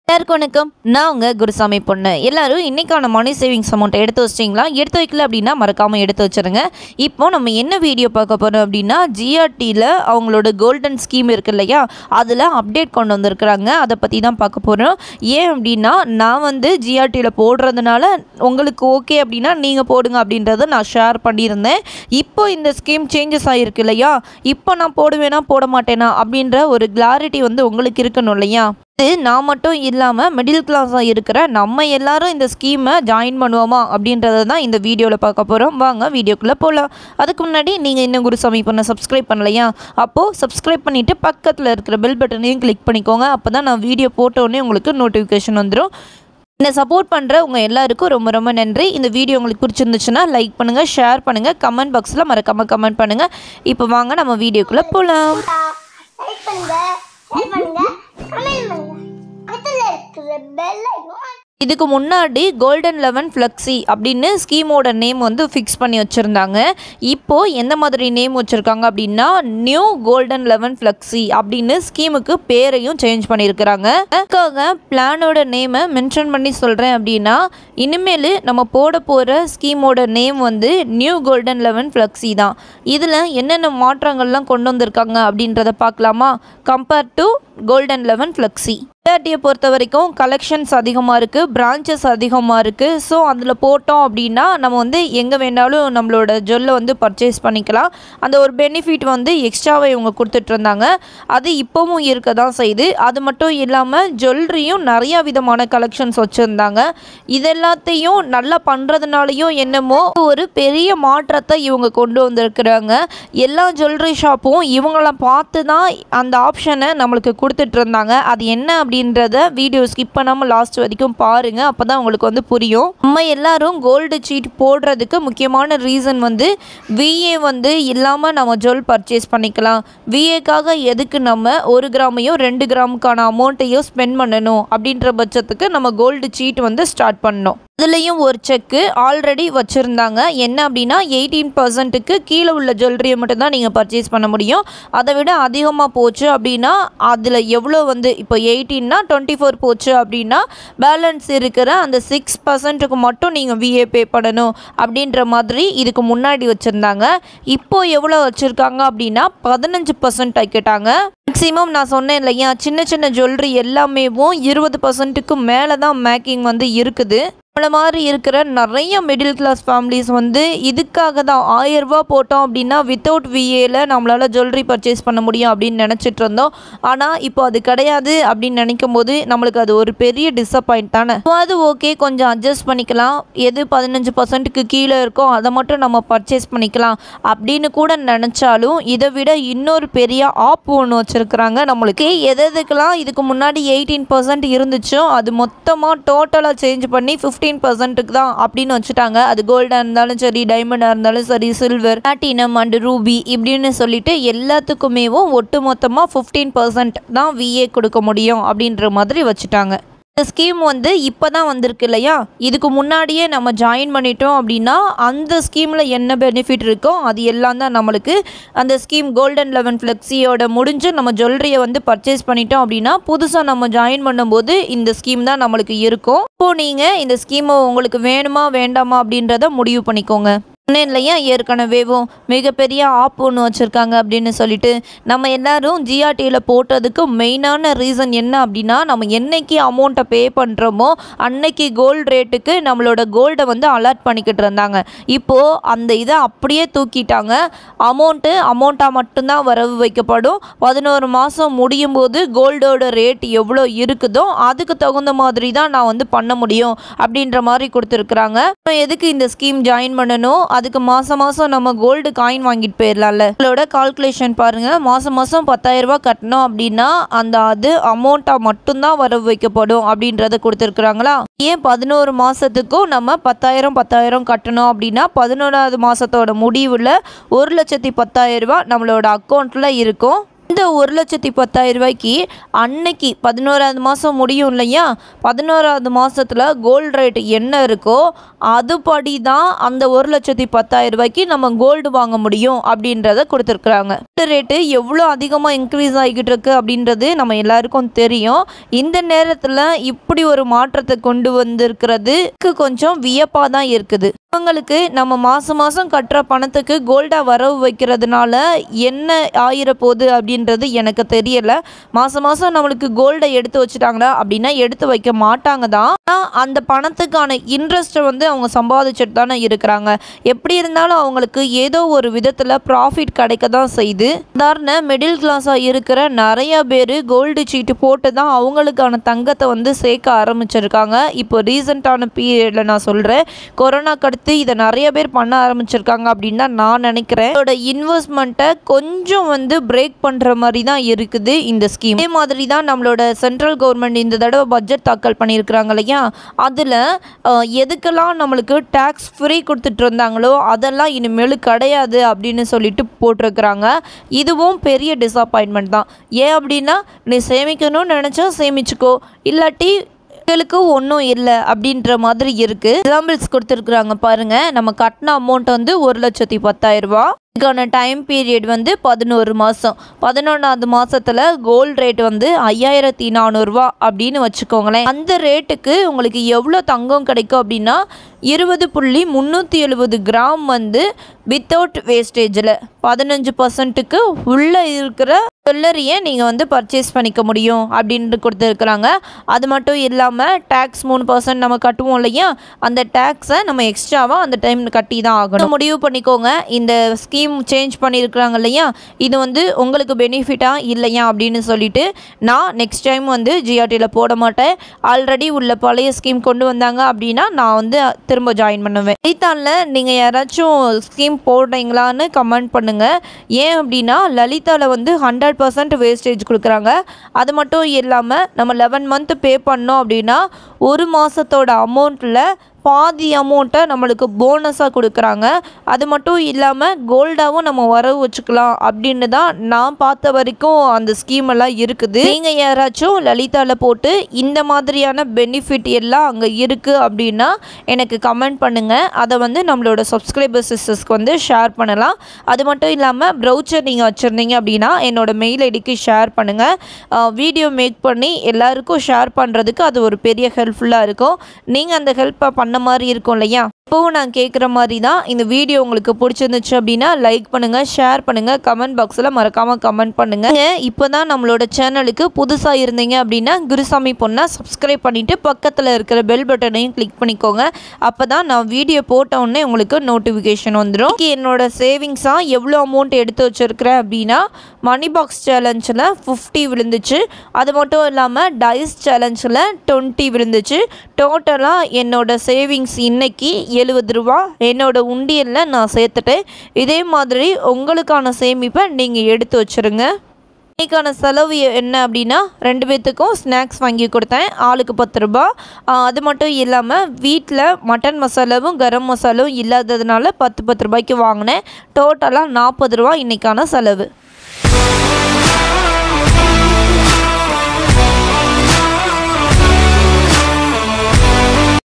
எல்லாருக்கும் வணக்கம் நான் உங்க குருசாமி பொண்ணு எல்லாரும் இன்னைக்கான மணி சேவிங்ஸ் அமௌண்ட்டை எடுத்து வச்சிட்டிங்களா எடுத்து வைக்கல அப்படின்னா மறக்காமல் எடுத்து வச்சிருங்க இப்போ நம்ம என்ன வீடியோ பார்க்க போகிறோம் அப்படின்னா ஜிஆர்டியில் அவங்களோட கோல்டன் ஸ்கீம் இருக்கு இல்லையா அதில் அப்டேட் கொண்டு வந்திருக்கிறாங்க அதை பற்றி தான் பார்க்க போகிறோம் ஏன் அப்படின்னா நான் வந்து ஜிஆர்டியில் போடுறதுனால உங்களுக்கு ஓகே அப்படின்னா நீங்கள் போடுங்க அப்படின்றத நான் ஷேர் பண்ணியிருந்தேன் இப்போ இந்த ஸ்கீம் சேஞ்சஸ் ஆகிருக்கு இல்லையா இப்போ நான் போடுவேனா போட மாட்டேனா அப்படின்ற ஒரு கிளாரிட்டி வந்து உங்களுக்கு இருக்கணும் இல்லையா இது நான் மட்டும் இல்லாமல் மிடில் கிளாஸாக இருக்கிற நம்ம எல்லாரும் இந்த ஸ்கீமை ஜாயின் பண்ணுவோமா அப்படின்றத தான் இந்த வீடியோவில் பார்க்க போகிறோம் வாங்க வீடியோக்குள்ளே போகலாம் அதுக்கு முன்னாடி நீங்கள் இன்னும் குருசாமி பண்ண சப்ஸ்கிரைப் பண்ணலையா அப்போது சப்ஸ்கிரைப் பண்ணிவிட்டு பக்கத்தில் இருக்கிற பெல் பட்டனையும் கிளிக் பண்ணிக்கோங்க அப்போ தான் நான் வீடியோ போட்ட உடனே உங்களுக்கு நோட்டிஃபிகேஷன் வந்துடும் என்னை சப்போர்ட் பண்ணுற உங்கள் எல்லாருக்கும் ரொம்ப ரொம்ப நன்றி இந்த வீடியோ உங்களுக்கு பிடிச்சிருந்துச்சுன்னா லைக் பண்ணுங்கள் ஷேர் பண்ணுங்கள் கமெண்ட் பாக்ஸில் மறக்காமல் கமெண்ட் பண்ணுங்கள் இப்போ வாங்க நம்ம வீடியோக்குள்ளே போகலாம் லைக் பண்ணுங்க ஷேர் பண்ணுங்க கமெண்ட் பண்ணுங்க பக்கத்துல இருக்கிற பெல் ஐகான் இதுக்கு முன்னாடி கோல்டன் லெவன் ஃப்ளக்ஸி அப்படின்னு ஸ்கீமோட நேம் வந்து ஃபிக்ஸ் பண்ணி வச்சுருந்தாங்க இப்போது எந்த மாதிரி நேம் வச்சுருக்காங்க அப்படின்னா நியூ கோல்டன் லெவன் ஃப்ளக்ஸி அப்படின்னு ஸ்கீமுக்கு பேரையும் சேஞ்ச் பண்ணியிருக்கிறாங்க அதுக்காக பிளானோட நேமை மென்ஷன் பண்ணி சொல்கிறேன் அப்படின்னா இனிமேல் நம்ம போட போகிற ஸ்கீமோட நேம் வந்து நியூ கோல்டன் லெவன் ஃப்ளக்ஸி தான் இதில் என்னென்ன மாற்றங்கள்லாம் கொண்டு வந்திருக்காங்க அப்படின்றத பார்க்கலாமா compare to golden eleven flexi டிஆர்டியை பொறுத்த வரைக்கும் கலெக்ஷன்ஸ் அதிகமாக இருக்குது பிரான்ச்சஸ் அதிகமாக இருக்குது ஸோ அதில் போட்டோம் அப்படின்னா நம்ம வந்து எங்கே வேணாலும் நம்மளோட ஜுவல்லை வந்து பர்ச்சேஸ் பண்ணிக்கலாம் அந்த ஒரு பெனிஃபிட் வந்து எக்ஸ்ட்ராவை இவங்க கொடுத்துட்டு இருந்தாங்க அது இப்போவும் இருக்க தான் செய்யுது அது மட்டும் இல்லாமல் ஜுவல்லரியும் நிறையா விதமான கலெக்ஷன்ஸ் வச்சுருந்தாங்க இதெல்லாத்தையும் நல்லா பண்ணுறதுனாலையும் என்னமோ ஒரு பெரிய மாற்றத்தை இவங்க கொண்டு வந்திருக்கிறாங்க எல்லா ஜுவல்லரி ஷாப்பும் இவங்கள பார்த்து தான் அந்த ஆப்ஷனை நம்மளுக்கு கொடுத்துட்டு இருந்தாங்க அது என்ன அப்படின்றத வீடியோ ஸ்கிப் பண்ணாமல் லாஸ்ட் வரைக்கும் பாருங்கள் அப்போ தான் உங்களுக்கு வந்து புரியும் நம்ம எல்லாரும் கோல்டு சீட் போடுறதுக்கு முக்கியமான ரீசன் வந்து விஏ வந்து இல்லாமல் நம்ம ஜுவல் பர்ச்சேஸ் பண்ணிக்கலாம் விஏக்காக எதுக்கு நம்ம ஒரு கிராமையோ ரெண்டு கிராமுக்கான அமௌண்ட்டையோ ஸ்பெண்ட் பண்ணணும் அப்படின்ற பட்சத்துக்கு நம்ம கோல்டு சீட் வந்து ஸ்டார்ட் பண்ணோம் அதுலேயும் ஒரு செக்கு ஆல்ரெடி வச்சுருந்தாங்க என்ன அப்படின்னா எயிட்டீன் பர்சன்ட்டுக்கு கீழே உள்ள ஜுவல்லரியை மட்டும்தான் நீங்கள் பர்ச்சேஸ் பண்ண முடியும் அதை விட அதிகமாக போச்சு அப்படின்னா அதில் எவ்வளோ வந்து இப்போ எயிட்டீன்னா டுவெண்ட்டி ஃபோர் போச்சு அப்படின்னா பேலன்ஸ் இருக்கிற அந்த சிக்ஸ் பர்சன்ட்டுக்கு மட்டும் நீங்கள் விஏ பே பண்ணணும் அப்படின்ற மாதிரி இதுக்கு முன்னாடி வச்சுருந்தாங்க இப்போ எவ்வளோ வச்சுருக்காங்க அப்படின்னா பதினஞ்சு பர்சன்ட் ஆக்கிட்டாங்க மேக்ஸிமம் நான் சொன்னேன் இல்லையா சின்ன சின்ன ஜுவல்லரி எல்லாமேவும் இருபது பர்சன்ட்டுக்கு மேலே தான் மேக்கிங் வந்து இருக்குது நம்மள மாதிரி இருக்கிற நிறைய மிடில் கிளாஸ் ஃபேமிலிஸ் வந்து இதுக்காக தான் ஆயிரம் ரூபாய் போட்டோம் அப்படின்னா வித்தவுட் விஏல நம்மளால் ஜுவல்லரி பர்ச்சேஸ் பண்ண முடியும் அப்படின்னு நினச்சிட்டு இருந்தோம் ஆனால் இப்போ அது கிடையாது அப்படின்னு நினைக்கும் போது நம்மளுக்கு அது ஒரு பெரிய டிசப்பாயிண்ட் தானே So அது ஓகே கொஞ்சம் அட்ஜஸ்ட் பண்ணிக்கலாம் எது பதினஞ்சு பர்சன்ட்டுக்கு கீழே இருக்கோ அதை மட்டும் நம்ம பர்ச்சேஸ் பண்ணிக்கலாம் அப்படின்னு கூட நினச்சாலும் இதை விட இன்னொரு பெரிய ஆப் ஒன்று வச்சுருக்குறாங்க நம்மளுக்கு எது எதுக்கெல்லாம் இதுக்கு முன்னாடி எயிட்டீன் பர்சன்ட் இருந்துச்சோ அது மொத்தமாக டோட்டலாக சேஞ்ச் பண்ணி ஃபிஃப்டீன் பர்சன்ட்டுக்கு தான் அப்படின்னு வச்சுட்டாங்க அது கோல்டாக இருந்தாலும் சரி டைமண்டாக இருந்தாலும் சரி சில்வர் பிளாட்டினம் அண்ட் ரூபி இப்படின்னு சொல்லிட்டு எல்லாத்துக்குமேவும் ஒட்டு மொத்தமாக ஃபிஃப்டீன் பர்சன்ட் தான் விஏ கொடுக்க முடியும் அப்படின்ற மாதிரி வச்சுட்டாங்க இந்த ஸ்கீம் வந்து இப்போ தான் வந்திருக்கு இல்லையா இதுக்கு முன்னாடியே நம்ம ஜாயின் பண்ணிட்டோம் அப்படின்னா அந்த ஸ்கீமில் என்ன பெனிஃபிட் இருக்கோ அது எல்லாம் தான் நம்மளுக்கு அந்த ஸ்கீம் கோல்டன் லெவன் ஃப்ளெக்ஸியோட முடிஞ்சு நம்ம ஜுவல்லரியை வந்து பர்ச்சேஸ் பண்ணிட்டோம் அப்படின்னா புதுசாக நம்ம ஜாயின் பண்ணும்போது இந்த ஸ்கீம் தான் நம்மளுக்கு இருக்கும் இப்போது நீங்கள் இந்த ஸ்கீமை உங்களுக்கு வேணுமா வேண்டாமா அப்படின்றத முடிவு பண்ணிக்கோங்க சொன்னேன் இல்லையா ஏற்கனவேவும் மிகப்பெரிய ஆப் ஒன்று வச்சுருக்காங்க அப்படின்னு சொல்லிட்டு நம்ம எல்லாரும் ஜிஆர்டியில் போட்டதுக்கு மெயினான ரீசன் என்ன அப்படின்னா நம்ம என்னைக்கு அமௌண்ட்டை பே பண்ணுறோமோ அன்னைக்கு கோல்டு ரேட்டுக்கு நம்மளோட கோல்டை வந்து அலர்ட் பண்ணிக்கிட்டு இருந்தாங்க இப்போது அந்த இதை அப்படியே தூக்கிட்டாங்க அமௌண்ட்டு அமௌண்ட்டாக மட்டும்தான் வரவு வைக்கப்படும் பதினோரு மாதம் முடியும் போது கோல்டோட ரேட் எவ்வளோ இருக்குதோ அதுக்கு தகுந்த மாதிரி தான் நான் வந்து பண்ண முடியும் அப்படின்ற மாதிரி கொடுத்துருக்குறாங்க அப்புறம் எதுக்கு இந்த ஸ்கீம் ஜாயின் பண்ணணும் அதுக்கு மாதம் மாதம் நம்ம கோல்டு காயின் வாங்கிட்டு போயிடலாம்ல உங்களோட கால்குலேஷன் பாருங்கள் மாதம் மாதம் பத்தாயிரம் ரூபாய் கட்டணும் அப்படின்னா அந்த அது அமௌண்ட்டாக மட்டும்தான் வரவு வைக்கப்படும் அப்படின்றத கொடுத்துருக்குறாங்களா ஏன் பதினோரு மாதத்துக்கும் நம்ம பத்தாயிரம் பத்தாயிரம் கட்டணும் அப்படின்னா பதினோராவது மாதத்தோட முடிவில் ஒரு லட்சத்தி பத்தாயிரம் ரூபாய் நம்மளோட அக்கௌண்ட்டில் இருக்கும் இந்த ஒரு லட்சத்தி பத்தாயிரம் ரூபாய்க்கு அன்னைக்கு பதினோராவது மாதம் முடியும் இல்லையா பதினோராவது மாதத்தில் கோல்டு ரேட் என்ன இருக்கோ அதுபடி தான் அந்த ஒரு லட்சத்தி பத்தாயிரம் ரூபாய்க்கு நம்ம கோல்டு வாங்க முடியும் அப்படின்றத கொடுத்துருக்குறாங்க கோல்டு ரேட்டு எவ்வளோ அதிகமாக இன்க்ரீஸ் ஆகிக்கிட்டு இருக்கு அப்படின்றது நம்ம எல்லாருக்கும் தெரியும் இந்த நேரத்தில் இப்படி ஒரு மாற்றத்தை கொண்டு வந்திருக்கிறதுக்கு கொஞ்சம் வியப்பாக தான் இருக்குது அவங்களுக்கு நம்ம மாதம் மாதம் கட்டுற பணத்துக்கு கோல்டாக வரவு வைக்கிறதுனால என்ன ஆயிர போகுது அப்படின்றது எனக்கு தெரியல மாதம் மாதம் நம்மளுக்கு கோல்டை எடுத்து வச்சுட்டாங்களா அப்படின்னா எடுத்து வைக்க மாட்டாங்க தான் ஆனால் அந்த பணத்துக்கான இன்ட்ரெஸ்ட்டை வந்து அவங்க சம்பாதிச்சுட்டு தானே இருக்கிறாங்க எப்படி இருந்தாலும் அவங்களுக்கு ஏதோ ஒரு விதத்தில் ப்ராஃபிட் கிடைக்க தான் செய்யுது சாதாரண மிடில் கிளாஸாக இருக்கிற நிறைய பேர் கோல்டு சீட்டு போட்டு தான் அவங்களுக்கான தங்கத்தை வந்து சேர்க்க ஆரம்பிச்சிருக்காங்க இப்போ ரீசெண்டான பீரியடில் நான் சொல்கிறேன் கொரோனாக்கு அடுத்து இதை நிறைய பேர் பண்ண ஆரம்பிச்சிருக்காங்க அப்படின்னு தான் நான் நினைக்கிறேன் இதோட இன்வெஸ்ட்மெண்ட்டை கொஞ்சம் வந்து பிரேக் பண்ணுற மாதிரி தான் இருக்குது இந்த ஸ்கீம் இதே மாதிரி தான் நம்மளோட சென்ட்ரல் கவர்மெண்ட் இந்த தடவை பட்ஜெட் தாக்கல் பண்ணியிருக்கிறாங்க இல்லையா அதில் எதுக்கெல்லாம் நம்மளுக்கு டேக்ஸ் ஃப்ரீ கொடுத்துட்டு இருந்தாங்களோ அதெல்லாம் இனிமேல் கிடையாது அப்படின்னு சொல்லிட்டு போட்டிருக்கிறாங்க இதுவும் பெரிய டிசப்பாயின்மெண்ட் தான் ஏன் அப்படின்னா நீ சேமிக்கணும்னு நினச்சா சேமிச்சுக்கோ இல்லாட்டி மக்களுக்கு ஒன்றும் இல்லை அப்படின்ற மாதிரி இருக்குது எக்ஸாம்பிள்ஸ் கொடுத்துருக்குறாங்க பாருங்க நம்ம கட்டின அமௌண்ட் வந்து ஒரு லட்சத்தி பத்தாயிரம் ரூபா இதுக்கான டைம் பீரியட் வந்து பதினோரு மாதம் பதினொன்றாவது மாதத்தில் கோல்டு ரேட் வந்து ஐயாயிரத்தி நானூறுரூவா அப்படின்னு வச்சுக்கோங்களேன் அந்த ரேட்டுக்கு உங்களுக்கு எவ்வளோ தங்கம் கிடைக்கும் அப்படின்னா இருபது புள்ளி முந்நூற்றி எழுபது கிராம் வந்து வித்தவுட் வேஸ்டேஜில் பதினஞ்சு பர்சன்ட்டுக்கு உள்ளே இருக்கிற ஜுவல்லரியை நீங்கள் வந்து பர்ச்சேஸ் பண்ணிக்க முடியும் அப்படின்ட்டு கொடுத்துருக்குறாங்க அது மட்டும் இல்லாமல் டேக்ஸ் மூணு பர்சன்ட் நம்ம கட்டுவோம் இல்லையா அந்த டேக்ஸை நம்ம எக்ஸ்ட்ராவாக அந்த டைம் கட்டி தான் ஆகணும் முடிவு பண்ணிக்கோங்க இந்த ஸ்கீம் சேஞ்ச் பண்ணியிருக்கிறாங்க இல்லையா இது வந்து உங்களுக்கு பெனிஃபிட்டா இல்லையா அப்படின்னு சொல்லிட்டு நான் நெக்ஸ்ட் டைம் வந்து ஜிஆர்டியில் போட மாட்டேன் ஆல்ரெடி உள்ள பழைய ஸ்கீம் கொண்டு வந்தாங்க அப்படின்னா நான் வந்து திரும்ப ஜாயின் பண்ணுவேன் லலிதாவில் நீங்கள் யாராச்சும் ஸ்கீம் போடுறீங்களான்னு கமெண்ட் பண்ணுங்கள் ஏன் அப்படின்னா லலிதாவில் வந்து ஹண்ட்ரட் பர்சன்ட் வேஸ்டேஜ் கொடுக்குறாங்க அது மட்டும் இல்லாமல் நம்ம லெவன் மந்த் பே பண்ணோம் அப்படின்னா ஒரு மாதத்தோட அமௌண்ட்டில் பாதி அமௌண்ட்டை நம்மளுக்கு போனஸாக கொடுக்குறாங்க அது மட்டும் இல்லாமல் கோல்டாகவும் நம்ம வரவு வச்சுக்கலாம் அப்படின்னு தான் நான் பார்த்த வரைக்கும் அந்த ஸ்கீம் எல்லாம் இருக்குது நீங்கள் யாராச்சும் லலிதாவில் போட்டு இந்த மாதிரியான பெனிஃபிட் எல்லாம் அங்கே இருக்குது அப்படின்னா எனக்கு கமெண்ட் பண்ணுங்கள் அதை வந்து நம்மளோட சப்ஸ்கிரைபர் சிஸ்டர்ஸ்க்கு வந்து ஷேர் பண்ணலாம் அது மட்டும் இல்லாமல் ப்ரௌச்சர் நீங்கள் வச்சுருந்தீங்க அப்படின்னா என்னோட மெயில் ஐடிக்கு ஷேர் பண்ணுங்கள் வீடியோ மேக் பண்ணி எல்லாருக்கும் ஷேர் பண்ணுறதுக்கு அது ஒரு பெரிய ஹெல்ப்ஃபுல்லாக இருக்கும் நீங்கள் அந்த ஹெல்ப்பை பண்ண மாதிரி இருக்கும் இல்லையா இப்போவும் நான் கேட்குற மாதிரி தான் இந்த வீடியோ உங்களுக்கு பிடிச்சிருந்துச்சு அப்படின்னா லைக் பண்ணுங்கள் ஷேர் பண்ணுங்கள் கமெண்ட் பாக்ஸில் மறக்காமல் கமெண்ட் பண்ணுங்கள் இப்போ தான் நம்மளோட சேனலுக்கு புதுசாக இருந்தீங்க அப்படின்னா குருசாமி பொண்ணை சப்ஸ்கிரைப் பண்ணிவிட்டு பக்கத்தில் இருக்கிற பெல் பட்டனையும் கிளிக் பண்ணிக்கோங்க அப்போ தான் நான் வீடியோ போட்ட உடனே உங்களுக்கு நோட்டிஃபிகேஷன் வந்துடும் என்னோட சேவிங்ஸாக எவ்வளோ அமௌண்ட் எடுத்து வச்சுருக்கிறேன் அப்படின்னா மணி பாக்ஸ் சேலஞ்சில் ஃபிஃப்டி விழுந்துச்சு அது மட்டும் இல்லாமல் டைஸ் சேலஞ்சில் டுவெண்ட்டி விழுந்துச்சு டோட்டலாக என்னோட சேவிங்ஸ் இன்னைக்கு எழுபது ரூபா என்னோட உண்டியலில் நான் சேர்த்துட்டேன் இதே மாதிரி உங்களுக்கான சேமிப்பை நீங்கள் எடுத்து வச்சுருங்க இன்னைக்கான செலவு என்ன அப்படின்னா ரெண்டு பேர்த்துக்கும் ஸ்நாக்ஸ் வாங்கி கொடுத்தேன் ஆளுக்கு பத்து ரூபா ஆ, அது மட்டும் இல்லாமல் வீட்டில் மட்டன் மசாலாவும் கரம் மசாலாவும் இல்லாததுனால பத்து பத்து ரூபாய்க்கு வாங்கினேன் டோட்டலாக நாற்பது ரூபா இன்னைக்கான செலவு